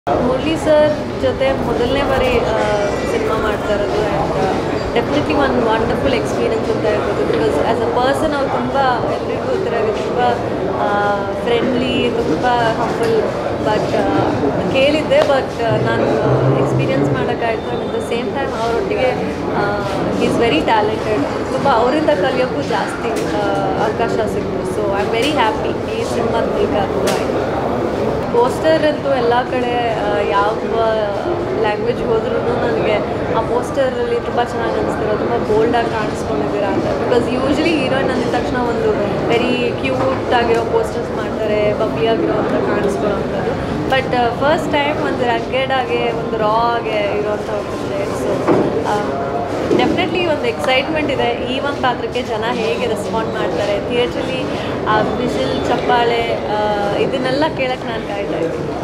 Murali sir ಜೊತೆ ಮೊದಲನೇ ಬಾರಿ ಸಿನಿಮಾ ಮಾಡ್ತಾ ಇರೋದು ಆ್ಯಂಡ್ ಡೆಫಿನೆಟ್ಲಿ ಒಂದು ವಂಡರ್ಫುಲ್ ಎಕ್ಸ್ಪೀರಿಯನ್ಸ್ ಅಂತ ಹೇಳ್ಬೋದು ಬಿಕಾಸ್ ಆ್ಯಸ್ ಅ ಪರ್ಸನ್ ಅವ್ರು ತುಂಬ ಎಲ್ರಿಗೂ ಗೊತ್ತಿರೋ ತುಂಬ ಫ್ರೆಂಡ್ಲಿ ತುಂಬ ಹಂಬಲ್ ಬಟ್ ಕೇಳಿದ್ದೆ ಬಟ್ ನಾನು ಎಕ್ಸ್ಪೀರಿಯನ್ಸ್ ಮಾಡೋಕ್ಕಾಯ್ತು and at the same time ಅವರೊಟ್ಟಿಗೆ ಈಸ್ ವೆರಿ ಟ್ಯಾಲೆಂಟೆಡ್ ತುಂಬ ಅವರಿಂದ ಕಲಿಯೋಕ್ಕೂ ಜಾಸ್ತಿ ಆ, ಅವಕಾಶ ಸಿಕ್ತು so I am very happy ಈ ಸಿನಿಮಾದ ಮೂಲಕ ಅದು ಆಯಿತು ಪೋಸ್ಟರ್ ಅಂತೂ ಎಲ್ಲ ಕಡೆ ಆ, ಯಾವ ಲ್ಯಾಂಗ್ವೇಜ್ ಹೋದ್ರೂ ನನಗೆ ಆ ಪೋಸ್ಟರಲ್ಲಿ ತುಂಬ ಚೆನ್ನಾಗಿ ಅನಿಸ್ತಿರೋ ತುಂಬ ಬೋಲ್ಡಾಗಿ ಕಾಣಿಸ್ಕೊಂಡಿದ್ದೀರಾ ಅಂತ ಬಿಕಾಸ್ ಯೂಶ್ವಲಿ ಹೀರೋಯಿನ್ ಅಂದಿದ ತಕ್ಷಣ ಒಂದು ವೆರಿ ಕ್ಯೂಟ್ ಆಗಿರೋ ಪೋಸ್ಟರ್ಸ್ ಮಾಡ್ತಾರೆ ಬಬ್ಲಿ ಆಗಿರೋ ಅಂತ ಕಾಣಿಸ್ಕೊಳ್ಳೋವಂಥದ್ದು ಬಟ್ ಫಸ್ಟ್ ಟೈಮ್ ಒಂದು ರಗ್ಗೆಡ್ ಆಗಿ ಒಂದು ರಾ ಆಗಿ ಇರೋವಂಥ ಒಂದು ಸೊ ಡೆಫಿನೆಟ್ಲಿ ಒಂದು ಎಕ್ಸೈಟ್ಮೆಂಟ್ ಇದೆ ಈ ಒಂದು ಪಾತ್ರಕ್ಕೆ ಜನ ಹೇಗೆ ರೆಸ್ಪಾಂಡ್ ಮಾಡ್ತಾರೆ ಥಿಯೇಟ್ರಲ್ಲಿ ಆ ವಿಸಿಲ್ ಚಪ್ಪಾಳೆ ಆ, ಇದನ್ನೆಲ್ಲ ಕೇಳಕ್ಕೆ ನಾನು ಕಾಯ್ತಾ ಇದ್ದೀನಿ